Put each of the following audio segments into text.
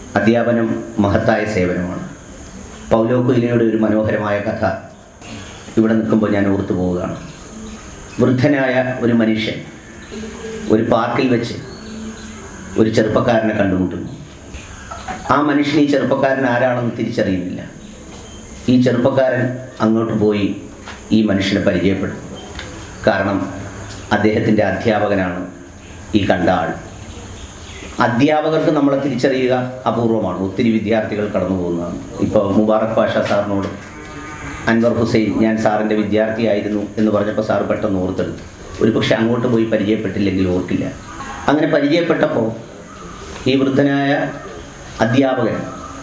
അധ്യാപനം മഹത്തായ സേവനമാണ് പൗലോ കുയിലയുടെ ഒരു മനോഹരമായ കഥ ഇവിടെ നിൽക്കുമ്പോൾ ഞാൻ ഓർത്തു പോവുകയാണ് വൃദ്ധനായ ഒരു മനുഷ്യൻ ഒരു പാർക്കിൽ വെച്ച് ഒരു ചെറുപ്പക്കാരനെ കണ്ടുമുട്ടുന്നു ആ മനുഷ്യൻ ഈ ചെറുപ്പക്കാരൻ ആരാണെന്ന് തിരിച്ചറിയുന്നില്ല ഈ ചെറുപ്പക്കാരൻ അങ്ങോട്ട് പോയി ഈ മനുഷ്യനെ പരിചയപ്പെടും കാരണം അദ്ദേഹത്തിൻ്റെ അധ്യാപകനാണ് ഈ കണ്ട ആൾ അധ്യാപകർക്ക് നമ്മളെ തിരിച്ചറിയുക അപൂർവമാണ് ഒത്തിരി വിദ്യാർത്ഥികൾ കടന്നു പോകുന്നതാണ് ഇപ്പോൾ മുബാറക് പാഷ സാറിനോട് അൻവർ ഹുസൈൻ ഞാൻ സാറിൻ്റെ വിദ്യാർത്ഥിയായിരുന്നു എന്ന് പറഞ്ഞപ്പോൾ സാർ പെട്ടെന്ന് ഓർത്തെടുത്തു ഒരു പക്ഷേ അങ്ങോട്ട് പോയി പരിചയപ്പെട്ടില്ലെങ്കിൽ ഓർക്കില്ല അങ്ങനെ പരിചയപ്പെട്ടപ്പോൾ ഈ വൃദ്ധനായ അധ്യാപകൻ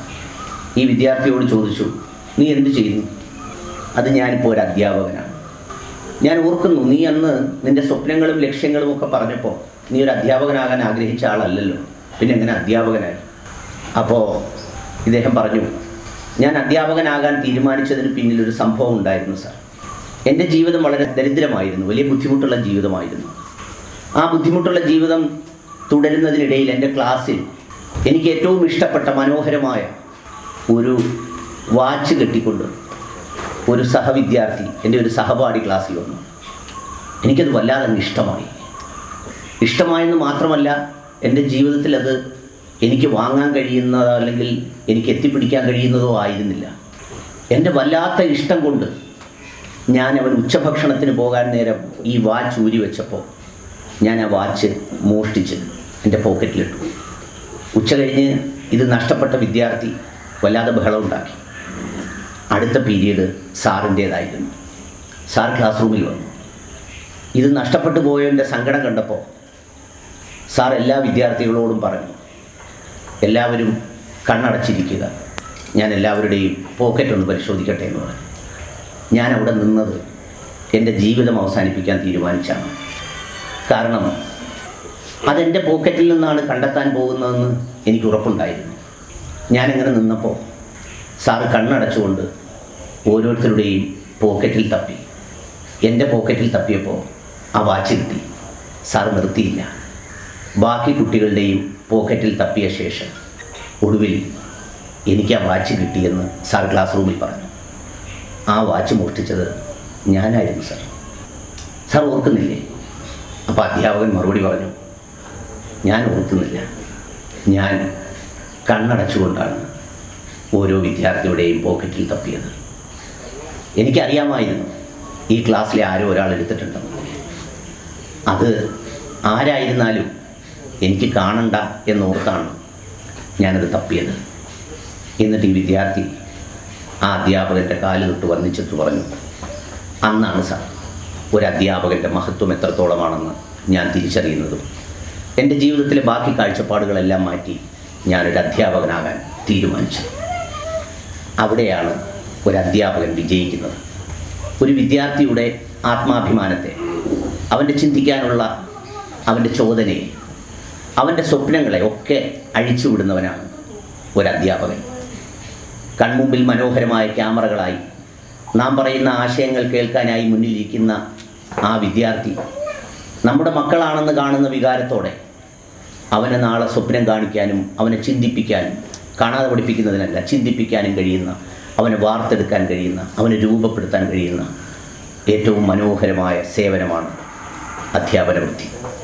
ഈ വിദ്യാർത്ഥിയോട് ചോദിച്ചു നീ എന്ത് ചെയ്യുന്നു അത് ഞാനിപ്പോൾ ഒരു അധ്യാപകനാണ് ഞാൻ ഓർക്കുന്നു നീ അന്ന് നിൻ്റെ സ്വപ്നങ്ങളും ലക്ഷ്യങ്ങളും ഒക്കെ പറഞ്ഞപ്പോൾ നീ ഒരു അധ്യാപകനാകാൻ ആഗ്രഹിച്ച ആളല്ലല്ലോ പിന്നെ എങ്ങനെ അധ്യാപകനായി അപ്പോൾ ഇദ്ദേഹം പറഞ്ഞു ഞാൻ അധ്യാപകനാകാൻ തീരുമാനിച്ചതിന് പിന്നിൽ ഒരു സംഭവം ഉണ്ടായിരുന്നു സാർ എൻ്റെ ജീവിതം വളരെ ദരിദ്രമായിരുന്നു വലിയ ബുദ്ധിമുട്ടുള്ള ജീവിതമായിരുന്നു ആ ബുദ്ധിമുട്ടുള്ള ജീവിതം തുടരുന്നതിനിടയിൽ എൻ്റെ ക്ലാസ്സിൽ എനിക്ക് ഏറ്റവും ഇഷ്ടപ്പെട്ട മനോഹരമായ ഒരു വാച്ച് കെട്ടിക്കൊണ്ട് ഒരു സഹവിദ്യാർത്ഥി എൻ്റെ ഒരു സഹപാഠി ക്ലാസ്സിൽ വന്നു എനിക്കത് വല്ലാതെ അങ്ങ് ഇഷ്ടമായി ഇഷ്ടമായെന്ന് മാത്രമല്ല എൻ്റെ ജീവിതത്തിൽ അത് എനിക്ക് വാങ്ങാൻ കഴിയുന്നതോ അല്ലെങ്കിൽ എനിക്ക് എത്തിപ്പിടിക്കാൻ കഴിയുന്നതോ ആയിരുന്നില്ല എൻ്റെ വല്ലാത്ത ഇഷ്ടം കൊണ്ട് ഞാൻ അവൻ ഉച്ചഭക്ഷണത്തിന് പോകാൻ നേരം ഈ വാച്ച് ഊരി വെച്ചപ്പോൾ ഞാൻ ആ വാച്ച് മോഷ്ടിച്ച് എൻ്റെ പോക്കറ്റിലിട്ടു ഉച്ച കഴിഞ്ഞ് ഇത് നഷ്ടപ്പെട്ട വിദ്യാർത്ഥി വല്ലാതെ ബഹളമുണ്ടാക്കി അടുത്ത പീരീഡ് സാറിൻ്റേതായിരുന്നു സാർ ക്ലാസ് റൂമിൽ വന്നു ഇത് നഷ്ടപ്പെട്ടു പോയതിൻ്റെ സങ്കടം കണ്ടപ്പോൾ സാർ എല്ലാ വിദ്യാർത്ഥികളോടും പറഞ്ഞു എല്ലാവരും കണ്ണടച്ചിരിക്കുക ഞാൻ എല്ലാവരുടെയും പോക്കറ്റ് ഒന്ന് പരിശോധിക്കട്ടെ എന്ന് പറഞ്ഞു ഞാൻ അവിടെ നിന്നത് എൻ്റെ ജീവിതം അവസാനിപ്പിക്കാൻ തീരുമാനിച്ചാണ് കാരണം അതെൻ്റെ പോക്കറ്റിൽ നിന്നാണ് കണ്ടെത്താൻ പോകുന്നതെന്ന് എനിക്ക് ഉറപ്പുണ്ടായിരുന്നു ഞാനങ്ങനെ നിന്നപ്പോൾ സാറ് കണ്ണടച്ചുകൊണ്ട് ഓരോരുത്തരുടെയും പോക്കറ്റിൽ തപ്പി എൻ്റെ പോക്കറ്റിൽ തപ്പിയപ്പോൾ ആ വാച്ച് കിട്ടി സാർ നിർത്തിയില്ല ബാക്കി കുട്ടികളുടെയും പോക്കറ്റിൽ തപ്പിയ ശേഷം ഒടുവിൽ എനിക്ക് ആ വാച്ച് കിട്ടിയെന്ന് സാർ ക്ലാസ് റൂമിൽ പറഞ്ഞു ആ വാച്ച് മോഷ്ടിച്ചത് ഞാനായിരുന്നു സാർ സാർ ഓർക്കുന്നില്ലേ അപ്പോൾ അധ്യാപകൻ മറുപടി പറഞ്ഞു ഞാൻ ഓർക്കുന്നില്ല ഞാൻ കണ്ണടച്ചുകൊണ്ടാണ് ഓരോ വിദ്യാർത്ഥിയുടെയും പോക്കറ്റിൽ തപ്പിയത് എനിക്കറിയാമായിരുന്നു ഈ ക്ലാസ്സിലെ ആരോ ഒരാൾ എടുത്തിട്ടുണ്ടെന്ന് അത് ആരായിരുന്നാലും എനിക്ക് കാണണ്ട എന്നോർത്താണ് ഞാനത് തപ്പിയത് എന്നിട്ട് ഈ വിദ്യാർത്ഥി ആ അധ്യാപകൻ്റെ കാല് തൊട്ട് വന്നിച്ചിട്ട് പറഞ്ഞു അന്നാണ് സാർ ഒരു അധ്യാപകൻ്റെ മഹത്വം എത്രത്തോളമാണെന്ന് ഞാൻ തിരിച്ചറിയുന്നതും എൻ്റെ ജീവിതത്തിലെ ബാക്കി കാഴ്ചപ്പാടുകളെല്ലാം മാറ്റി ഞാനൊരു അധ്യാപകനാകാൻ തീരുമാനിച്ചു അവിടെയാണ് ഒരു അധ്യാപകൻ വിജയിക്കുന്നത് ഒരു വിദ്യാർത്ഥിയുടെ ആത്മാഭിമാനത്തെ അവൻ്റെ ചിന്തിക്കാനുള്ള അവൻ്റെ ചോദനയെ അവൻ്റെ സ്വപ്നങ്ങളെ ഒക്കെ അഴിച്ചുവിടുന്നവനാണ് ഒരു അധ്യാപകൻ കൺമുമ്പിൽ മനോഹരമായ ക്യാമറകളായി നാം പറയുന്ന ആശയങ്ങൾ കേൾക്കാനായി മുന്നിലിരിക്കുന്ന ആ വിദ്യാർത്ഥി നമ്മുടെ മക്കളാണെന്ന് കാണുന്ന വികാരത്തോടെ അവനെ നാളെ സ്വപ്നം കാണിക്കാനും അവനെ ചിന്തിപ്പിക്കാനും കാണാതെ പഠിപ്പിക്കുന്നതിനല്ല ചിന്തിപ്പിക്കാനും കഴിയുന്ന അവനെ വാർത്തെടുക്കാൻ കഴിയുന്ന അവനെ രൂപപ്പെടുത്താൻ കഴിയുന്ന ഏറ്റവും മനോഹരമായ സേവനമാണ് അധ്യാപന വൃത്തി